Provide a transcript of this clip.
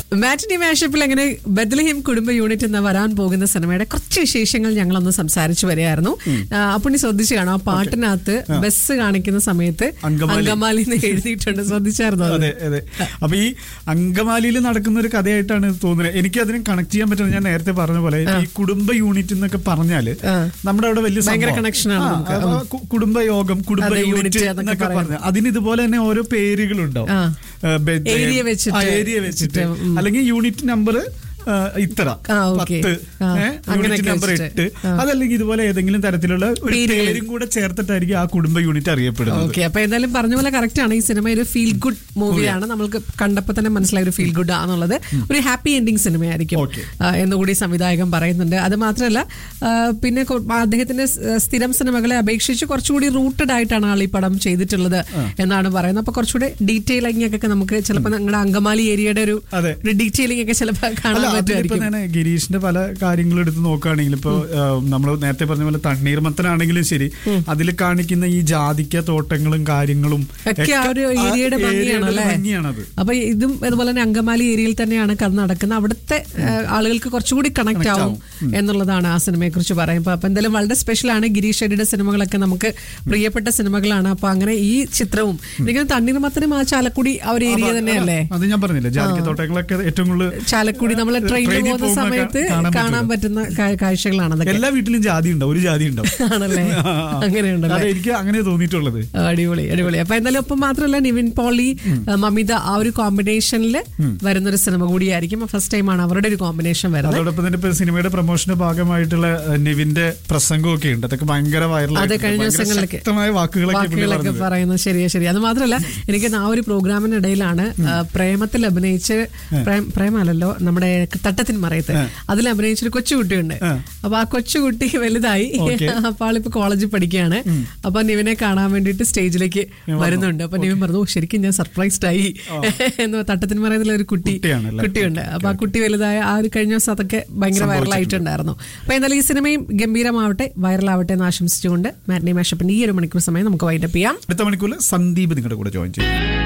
മാറ്റിനി മാഷപ്പിൽ അങ്ങനെ ബദ്ലഹിം കുടുംബ യൂണിറ്റ് എന്ന വരാൻ പോകുന്ന സിനിമയുടെ കുറച്ച് വിശേഷങ്ങൾ ഞങ്ങളൊന്ന് സംസാരിച്ചു വരികയായിരുന്നു അപ്പുണ്ണി ശ്രദ്ധിച്ചു കാണാം ആ പാട്ടിനകത്ത് ബസ് കാണിക്കുന്ന സമയത്ത് അങ്കമാലി. അങ്കമാലി എന്ന് എഴുതിയിട്ടുണ്ട് ശ്രദ്ധിച്ചായിരുന്നു അത്? അതെ അതെ അപ്പൊ ഈ അങ്കമാലിയിൽ നടക്കുന്ന ഒരു കഥയായിട്ടാണ് ഇത് തോന്നുന്നത് എനിക്ക് അതിനെ കണക്ട് ചെയ്യാൻ പറ്റുന്നത് ഞാൻ നേരത്തെ പറഞ്ഞ പോലെ ഈ കുടുംബ യൂണിറ്റ് എന്നൊക്കെ പറഞ്ഞാല് ആ. നമ്മുടെ അവിടെ വലിയ ഭയങ്കര സംഭവം. connection ആണ് ആ, നമുക്ക്. അപ്പൊ കു- കുടുംബ യോഗം കുടുംബ അതെ, unit യൂണിറ്റ് എന്നൊക്കെ എന്നൊക്കെ പറയാം. പറഞ്ഞു അതിന് ഇതുപോലെ തന്നെ ഓരോ പേരുകളുണ്ടാവും ആ. ഏ, ബെഡ്, Area വെച്ചിട്ട്. ഏരിയ വെച്ചിട്ട് ഉം. അല്ലെങ്കിൽ യൂണിറ്റ് നമ്പർ ഇത്ര ആ, okay. പത്ത് ആ, ഏ, അങ്ങനെയൊക്കെ യൂണിറ്റ് നമ്പർ വെച്ചിട്ട്. എട്ട് അതല്ലെങ്കിൽ ഇതുപോലെ ഏതെങ്കിലും തരത്തിലുള്ള ഒരു പേരുകൾ. പേരും കൂടെ ചേർത്തിട്ടായിരിക്കും ആ കുടുംബ യൂണിറ്റ് അറിയപ്പെടുന്നത് ഓക്കെ അപ്പൊ എന്തായാലും പറഞ്ഞ പോലെ കറക്റ്റ് ആണ് ഈ സിനിമ ഒരു ഫീൽ ഗുഡ് മൂവിയാണ് നമ്മൾക്ക് കണ്ടപ്പോൾ തന്നെ മനസ്സിലായ ഒരു ഫീൽ ഗുഡ് ആണെന്നുള്ളത് ഒരു ഹാപ്പി എൻഡിങ് സിനിമയായിരിക്കും Okay. ആ, എന്നുകൂടി സംവിധായകൻ പറയുന്നുണ്ട് അത് മാത്രമല്ല ആ, പിന്നെ കൊ- അദ്ദേഹത്തിന്റെ സ്- സ്ഥിരം സിനിമകളെ അപേക്ഷിച്ച് കുറച്ചുകൂടി റൂട്ടഡ് ആയിട്ടാണ് ആൾ ഈ പടം ചെയ്തിട്ടുള്ളത് എന്നാണ് പറയുന്നത് അപ്പൊ കുറച്ചുകൂടി ഡീറ്റെയിലിംഗ് ഒക്കെ നമുക്ക് ചിലപ്പോൾ നിങ്ങളുടെ അങ്കമാലി ഏരിയയുടെ ഒരു അതെ. ഡീറ്റെയിലിംഗ് ഒക്കെ ചിലപ്പോൾ കാണാൻ അല്ല അതിലിപ്പോ പറ്റുമായിരിക്കും തന്നെ ഗിരീഷിന്റെ പല കാര്യങ്ങളും എടുത്ത് നോക്കുകയാണെങ്കിൽ ഇപ്പൊ നമ്മൾ നേരത്തെ പറഞ്ഞ പോലെ തണ്ണീർമത്തനാണെങ്കിലും ശരി അതിൽ കാണിക്കുന്ന ഈ ജാതിക്ക തോട്ടങ്ങളും കാര്യങ്ങളും ഒക്കെ ആ ഒരു ഏരിയയുടെ ഭംഗിയാണ് അല്ലേ ഭംഗിയാണത് അപ്പൊ ഇതും അതുപോലെ തന്നെ അങ്കമാലി ഏരിയയിൽ തന്നെയാണ് കഥ നടക്കുന്നത് അവിടുത്തെ ആ, ആളുകൾക്ക് കുറച്ചുകൂടി കണക്ട് ആവും എന്നുള്ളതാണ് ആ സിനിമയെ കുറിച്ച് പറയുമ്പോൾ അപ്പൊ എന്തായാലും വളരെ സ്പെഷ്യൽ ആണ് ഗിരീഷ് ഷെഡിയുടെ സിനിമകളൊക്കെ നമുക്ക് പ്രിയപ്പെട്ട സിനിമകളാണ് അപ്പൊ അങ്ങനെ ഈ ചിത്രവും എനിക്ക് തണ്ണീർമത്തനും ആ ചാലക്കുടി ആ ഒരു ഏരിയ തന്നെയല്ലേ അത് ഞാൻ പറഞ്ഞില്ലേ ജാതിക്ക തോട്ടങ്ങളൊക്കെ ഏറ്റവും കൂടുതൽ ചാലക്കുടി നമ്മൾ ട്രെയിനിൽ ട്രെയിനിൽ പോകുന്ന പോകുമ്പോ സമയത്ത് കാണാൻ കാണാൻ പറ്റുന്ന കാ- കാഴ്ചകളാണ് അതൊക്കെ എല്ലാ വീട്ടിലും ജാതി ഉണ്ടാവും ഒരു ജാതി ഉണ്ടാവും ആണല്ലേ അങ്ങനെയുണ്ടല്ലേ അതെ എനിക്ക് അങ്ങനെ തോന്നിയിട്ടുള്ളത് ആ, അടിപൊളി അടിപൊളി അപ്പൊ എന്തായാലും ഒപ്പം മാത്രമല്ല നിവിൻ പോളി ആ, മമിത ആ ഒരു കോമ്പിനേഷനിൽ വരുന്ന ഒരു സിനിമ കൂടിയായിരിക്കും ഫസ്റ്റ് ടൈമാണ് അവരുടെ ഒരു കോമ്പിനേഷൻ വരുന്നത് അതോടൊപ്പം തന്നെ ഇപ്പൊ സിനിമയുടെ പ്രൊമോഷന്റെ ഭാഗമായിട്ടുള്ള ഏഹ്, നിവിന്റെ പ്രസംഗമൊക്കെ ഉണ്ട് അതൊക്കെ ഭയങ്കര അതെ വൈറലായിട്ട് കഴിഞ്ഞ ദിവസങ്ങളിലൊക്കെ ശക്തമായ വാക്കുകളൊക്കെ പുള്ളി വാക്കുകളൊക്കെ പറഞ്ഞത്. പറയുന്നത് ശരിയാ ശരി അത് മാത്രമല്ല എനിക്ക് ആ ഒരു പ്രോഗ്രാമിനിടയിലാണ് ആ, പ്രേമത്തിൽ അഭിനയിച്ച് പ്രേം പ്രേമല്ലല്ലോ നമ്മുടെ തട്ടത്തിൻ മറയത്ത് അതിൽ അഭിനയിച്ചൊരു കൊച്ചുകുട്ടിയുണ്ട് അപ്പൊ ആ കൊച്ചുകുട്ടി വലുതായി അപ്പൊ ആളിപ്പോ കോളേജിൽ പഠിക്കുകയാണ് അപ്പൊ നിവിനെ കാണാൻ വേണ്ടിയിട്ട് സ്റ്റേജിലേക്ക് വരുന്നുണ്ട് അപ്പൊ നിവിൻ പറഞ്ഞു "ഓ, ശരിക്കും ഞാൻ സർപ്രൈസ്ഡ് ആയി എന്ന് തട്ടത്തിൻ മറയത്തിലെ ഒരു കുട്ടി കുട്ടിയാണല്ലേ? കുട്ടിയുണ്ട് അപ്പൊ ആ കുട്ടി വലുതായ ആ ഒരു കഴിഞ്ഞ ദിവസം അതൊക്കെ ഭയങ്കര വൈറലായിട്ടുണ്ടായിരുന്നു അപ്പൊ എന്തായാലും ഈ സിനിമയും ഗംഭീരമാവട്ടെ വൈറലാവട്ടെ എന്ന് ആശംസിച്ചുകൊണ്ട് മാറ്റിനി മാഷപ്പിന്റെ ഈ ഒരു മണിക്കൂർ സമയം നമുക്ക് വൈൻഡപ്പ് ചെയ്യാം അടുത്ത മണിക്കൂറിൽ സന്ദീപ് നിങ്ങളുടെ കൂടെ ജോയിൻ ചെയ്യും